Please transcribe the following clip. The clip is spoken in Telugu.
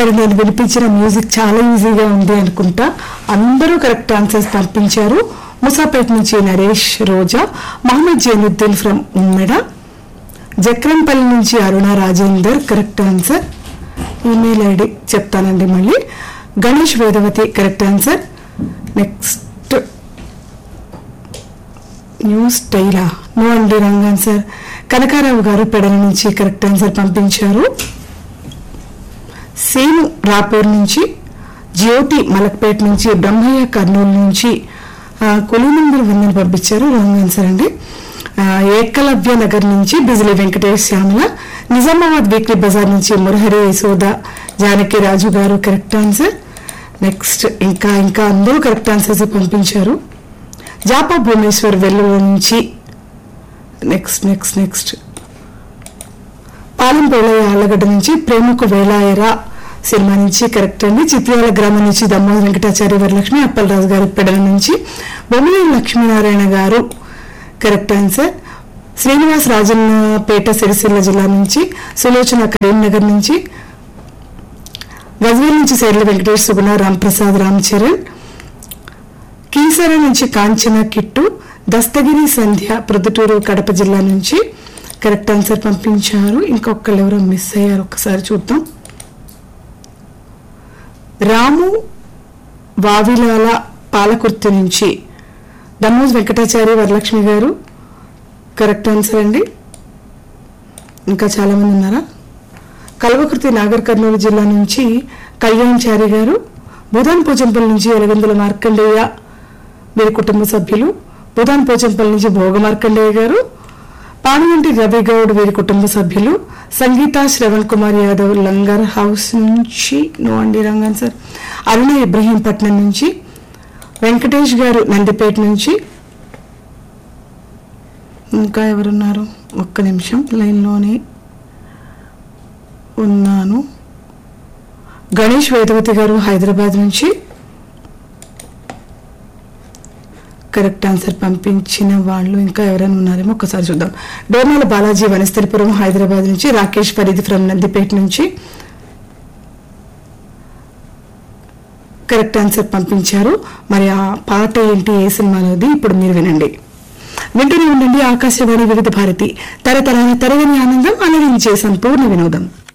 గారు నేను వినిపించిన మ్యూజిక్ చాలా ఈజీగా ఉంది అనుకుంటా అందరూ కరెక్ట్ ఆన్సర్స్ పంపించారు ముసాపేట్ నుంచి నరేష్ రోజా మహమ్మద్ జైనుద్దీన్ ఫ్రమ్ ఉమ్మెడ జక్రంపల్లి నుంచి Aruna Rajender correct answer email ID చెప్తానండి మళ్ళీ Ganesh Vedavathi correct answer next news టైలా నో అండి రాంగ్ ఆన్సర్ కనకారావు గారు పెడల నుంచి కరెక్ట్ ఆన్సర్ పంపించారు సేను రాపూర్ నుంచి జ్యోతి మలక్పేట నుంచి బ్రహ్మయ్య కర్నూలు నుంచి కొలిమందర్ వందన పంపించారు రాంగ్ ఆన్సర్ అండి ఆ, ఏకలవ్య నగర్ నుంచి బిజిలి వెంకటేష్ శ్యామల నిజామాబాద్ వీక్లీ బజార్ నుంచి మురహరి యశోద జానకి రాజు గారు కరెక్ట్ ఆన్సర్ నెక్స్ట్ ఇంకా ఇంకా అందరూ కరెక్ట్ ఆన్సర్స్ పంపించారు జాపా భువనేశ్వర్ వెల్లుల నుంచి next next next Palem Polaiah Allagadda నుంచి ప్రేమకు వేలాయరా సినిమా నుంచి కరెక్ట్ అండి చిత్యాల గ్రామం నుంచి దమ్మోజు వెంకటాచార్య వరలక్ష్మి అప్పలరాజు గారి పెడల నుంచి బొమ్మల లక్ష్మీనారాయణ గారు కరెక్ట్ ఆన్సర్ శ్రీనివాస్ రాజన్నపేట సిరిసిల్ల జిల్లా నుంచి సులోచన కరీంనగర్ నుంచి గజ్వేల్ నుంచి శైల వెంకటేష్ సుగుణ రాంప్రసాద్ రామ్ చరణ్ కీసర నుంచి కాంచన కిట్టు దస్తగిరి సంధ్య ప్రొద్దుటూరు కడప జిల్లా నుంచి కరెక్ట్ ఆన్సర్ పంపించారు ఇంకొకళ్ళు ఎవరో మిస్ అయ్యారు ఒకసారి చూద్దాం రాము వావిలాల పాలకుర్తి నుంచి దమ్మోజ్ వెంకటాచారి వరలక్ష్మి గారు కరెక్ట్ ఆన్సర్ అండి ఇంకా చాలా మంది ఉన్నారా కల్వకుర్తి నాగర్ కర్నూలు జిల్లా నుంచి కళ్యాణ్ చారి గారు బుధాన్ పోచంపల్లి నుంచి ఎలగందుల మార్కండేయ వీరి కుటుంబ సభ్యులు బుధాన్ పోచంపల్లి నుంచి భోగ మార్కండేయ గారు పానుగంటి రవి గౌడ్ వీరి కుటుంబ సభ్యులు సంగీత శ్రవణ్ కుమార్ యాదవ్ లంగర్ హౌస్ నుంచి నో అండి రంగన్ సార్ అరుణ ఇబ్రహీంపట్నం నుంచి వెంకటేష్ గారు నందిపేట నుంచి ఇంకా ఎవరున్నారు ఒక్క నిమిషం లైన్లోనే ఉన్నాను గణేష్ వేదవతి గారు హైదరాబాద్ నుంచి కరెక్ట్ ఆన్సర్ పంపించిన వాళ్ళు ఇంకా ఎవరైనా ఉన్నారేమో ఒకసారి చూద్దాం డోర్నాల బాలాజీ వనస్థలిపురం హైదరాబాద్ నుంచి రాకేష్ ఫరీద్ ఫ్రమ్ నందిపేట నుంచి కరెక్ట్ ఆన్సర్ పంపించారు మరి ఆ పాట ఏంటి ఏ సినిమాలోది ఇప్పుడు మీరు వినండి వింటూనే ఉండండి ఆకాశవాణి వివిధ భారతి తరతరాల తరగని ఆనందం అలరించే సంపూర్ణ వినోదం